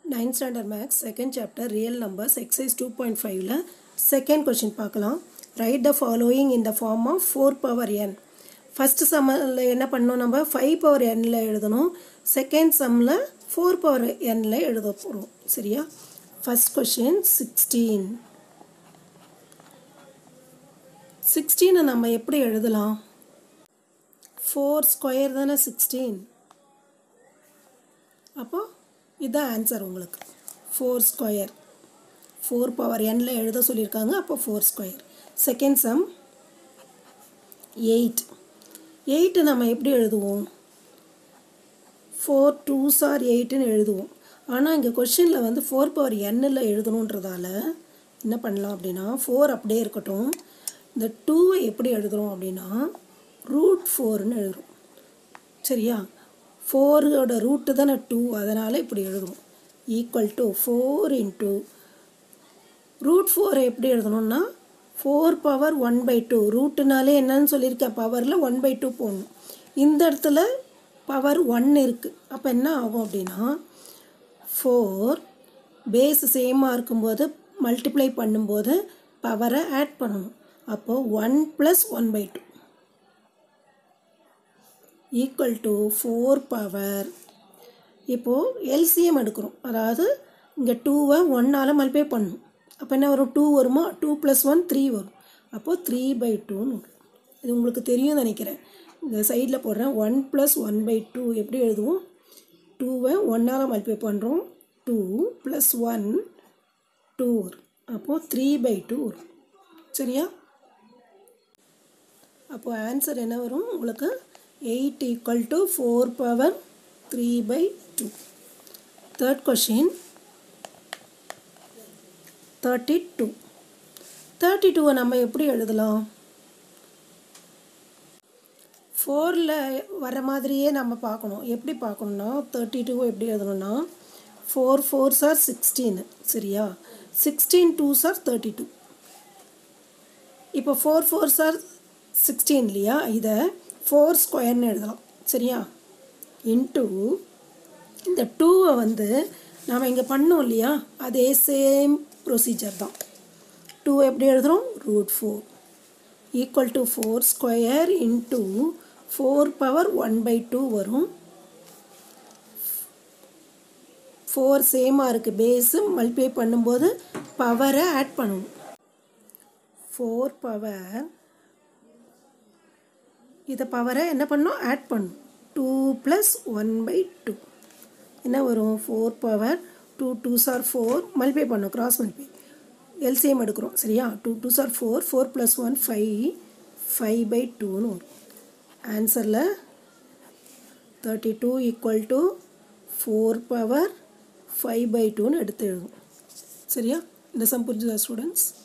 ninth standard maths second chapter real numbers exercise two point ஃபைவ்ல second question பார்க்கலாம் write the following in the form of four power n first சம்மில் என்ன பண்ணோம் நம்ம five power எண்ணில் எழுதணும் second சம்மில் ஃபோர் பவர் எண்ணில் எழுத போகிறோம் சரியா ஃபஸ்ட் கொஷின் சிக்ஸ்டீன் சிக்ஸ்டீனை நம்ம எப்படி எழுதலாம் ஃபோர் ஸ்கொயர் தானே சிக்ஸ்டீன் அப்போ இதுதான் ஆன்சர் உங்களுக்கு ஃபோர் ஸ்கொயர் ஃபோர் பவர் எண்ணில் எழுத சொல்லியிருக்காங்க அப்போ four square second sum eight eight நம்ம எப்படி எழுதுவோம் ஃபோர் டூ சார் எயிட்டுன்னு எழுதுவோம் ஆனால் இங்கே கொஷினில் வந்து ஃபோர் பவர் எண்ணில் எழுதணுன்றதால என்ன பண்ணலாம் அப்படின்னா ஃபோர் அப்படியே இருக்கட்டும் இந்த டூவை எப்படி எழுதுகிறோம் அப்படின்னா ரூட் ஃபோர்னு எழுதுகிறோம் சரியா ஃபோரோட ரூட்டு தானே டூ அதனால் இப்படி எழுதுவோம் equal to four into root ஃபோரை எப்படி எழுதணும்னா four power one by two ரூட்டுனாலே என்னன்னு சொல்லியிருக்கேன் பவரில் ஒன் பை டூ போடணும் இந்த இடத்துல பவர் ஒன் இருக்குது அப்போ என்ன ஆகும் அப்படின்னா ஃபோர் பேஸ் சேமாக இருக்கும்போது மல்டிப்ளை பண்ணும்போது பவரை ஆட் பண்ணணும் அப்போது one plus one by two equal to four power இப்போது எல்சிஎம் எடுக்கிறோம் அதாவது இங்கே டூவை ஒன்னால் மல்டிப்ளை பண்ணணும் அப்போ என்ன வரும் டூ வருமா டூ ப்ளஸ் ஒன் த்ரீ வரும் அப்போது த்ரீ பை டூன்னு வரும் இது உங்களுக்கு தெரியும் நினைக்கிறேன் இந்த சைடில் போடுறேன் one plus one by two எப்படி எழுதுவோம் டூவை ஒன்னால் மல்டிப்ளை பண்ணுறோம் டூ ப்ளஸ் ஒன் டூ வரும் அப்போது த்ரீ பை டூ வரும் சரியா அப்போது ஆன்சர் என்ன வரும் உங்களுக்கு eight equal to four power three by two third question thirty two thirty டூவை நம்ம எப்படி எழுதலாம் ஃபோரில் வர மாதிரியே நம்ம பார்க்கணும் எப்படி பார்க்கணுன்னா தேர்ட்டி டூவை எப்படி எழுதணும்னா ஃபோர் ஃபோர் சார் சிக்ஸ்டீன் சரியா sixteen two sir thirty two இப்போ ஃபோர் ஃபோர் சார் சிக்ஸ்டீன் இல்லையா இதை ஃபோர் ஸ்கொயர்னு எழுதலாம் சரியா இன்ட்டு இந்த டூவை வந்து நாம் இங்கே பண்ணோம் இல்லையா அதே சேம் ப்ரொசீஜர் தான் டூ எப்படி எழுதுகிறோம் root four equal to four square into four power one by two வரும் ஃபோர் சேமாக இருக்குது பேஸு மல்டிப்ளை பண்ணும்போது பவரை ஆட் பண்ணணும் ஃபோர் பவர் இதை பவரை என்ன பண்ணோம் ஆட் பண்ணும் two plus one by two என்ன வரும் four power two two sir four multiply பண்ணோம் கிராஸ் மல்டிப்ளை எல்சிஎம் எடுக்கிறோம் சரியா two two sir four four plus one five five by டூன்னு வரும் ஆன்சரில் thirty two equal to four power five by டூன்னு எடுத்து எழுதும் சரியா இந்த சம் புரிஞ்சுதா ஸ்டூடெண்ட்ஸ்